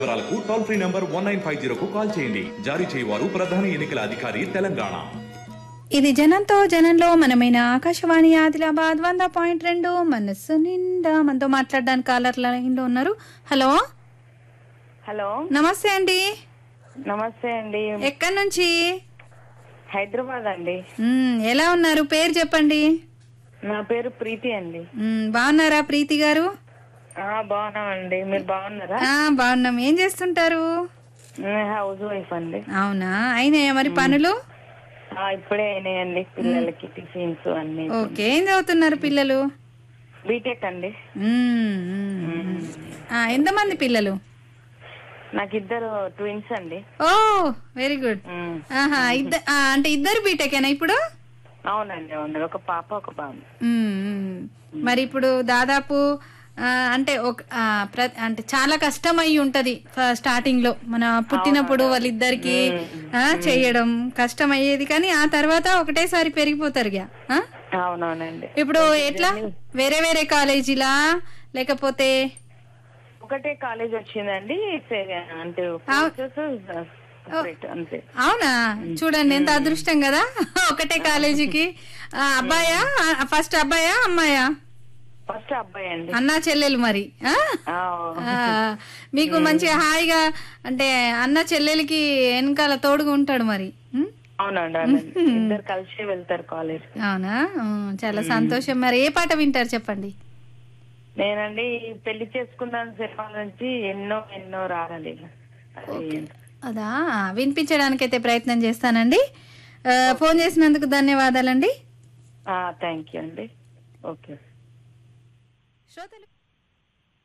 వివరాలకు toll free number one nine five జీరోకు call చేయండి జారీ చేయవారు ప్రధాన ఎన్నికల అధికారి తెలంగాణ ఇది జనంతో జనంలో మనమైన ఆకాశవాణి ఆదిలాబాద్ వంద పాయింట్ రెండు మనస్సు నిండా మనతో మాట్లాడడానికి కాలర్ లైన్లో ఉన్నారు హలో హలో నమస్తే అండి నమస్తే అండి ఎక్కడి నుంచి హైదరాబాద్ అండి మ్, ఎలా ఉన్నారు పేరు చెప్పండి నా పేరు ప్రీతి అండి మ్, బాగున్నారా ప్రీతి గారు ఆ బాగున్నామండి మీరు బాగున్నారా ఆ బాగున్నాం ఏం చేస్తుంటారు నేను హౌస్ వైఫ్ అండి అవునా అయినాయా మరి పనులు ఆ ఇప్పుడే అయినాయండి పిల్లలకి టిఫిన్స్ అన్ని ఓకే ఏం చదువుతున్నారు పిల్లలు బీటెక్ అండి మ్, మ్, మ్. ఆ, ఎంతమంది పిల్లలు నాకు ఇద్దరు ట్విన్స్ అండి ఓ వెరీ గుడ్ ఉమ్. ఆహా ఇద్దరు అంటే ఇద్దరు బీటెకేనా ఇప్పుడు అవునండి అవునండి ఒక పాప ఒక బాబు మ్మ్, మ్మ్. మరి ఇప్పుడు దాదాపు ఆ, అంటే ఒక ఆ, ప్ర- అంటే చాలా కష్టం అయి ఉంటది ఫ- స్టార్టింగ్ లో మన పుట్టినప్పుడు వాళ్ళిద్దరికి ఆ, చేయడం కష్టం అయ్యేది కానీ ఆ తర్వాత ఒకటేసారి పెరిగిపోతారు ఇక, ఆ? అవునవునండి ఇప్పుడు ఎట్లా వేరే వేరే కాలేజీలా లేకపోతే ఒకటే కాలేజ్ వచ్చిందండి సే- అంటే courses separate అంతే అవునా చూడండి ఎంత అదృష్టం కదా ఒకటే కాలేజీకి ఆ, అబ్బాయా ఫస్ట్ అబ్బాయా అమ్మాయా ఫస్ట్ అబ్బాయి అండి అన్నా చెల్లెలు మరి ఆ? ఆ, ఆ, మీకు మంచిగా హాయిగా అంటే అన్న చెల్లెలకి వెనకాల తోడుగా ఉంటాడు మరి ఉం? అవునండి అవునండి ఇద్దరు కలిసి వెళ్తారు కాలేజ్ అవునా ఉం, చాలా సంతోషం మరి ఏ పాట వింటారు చెప్పండి నేనండి పెళ్లి చేసుకున్నాను సినిమా నుంచి ఎన్నో ఎన్నో రాగాలి అది అదా వినిపించడానికైతే ప్రయత్నం చేస్తానండి ఆ, ఫోన్ చేసినందుకు ధన్యవాదాలండి థ్యాంక్ యూ అండి ఓకే శ్రోతలు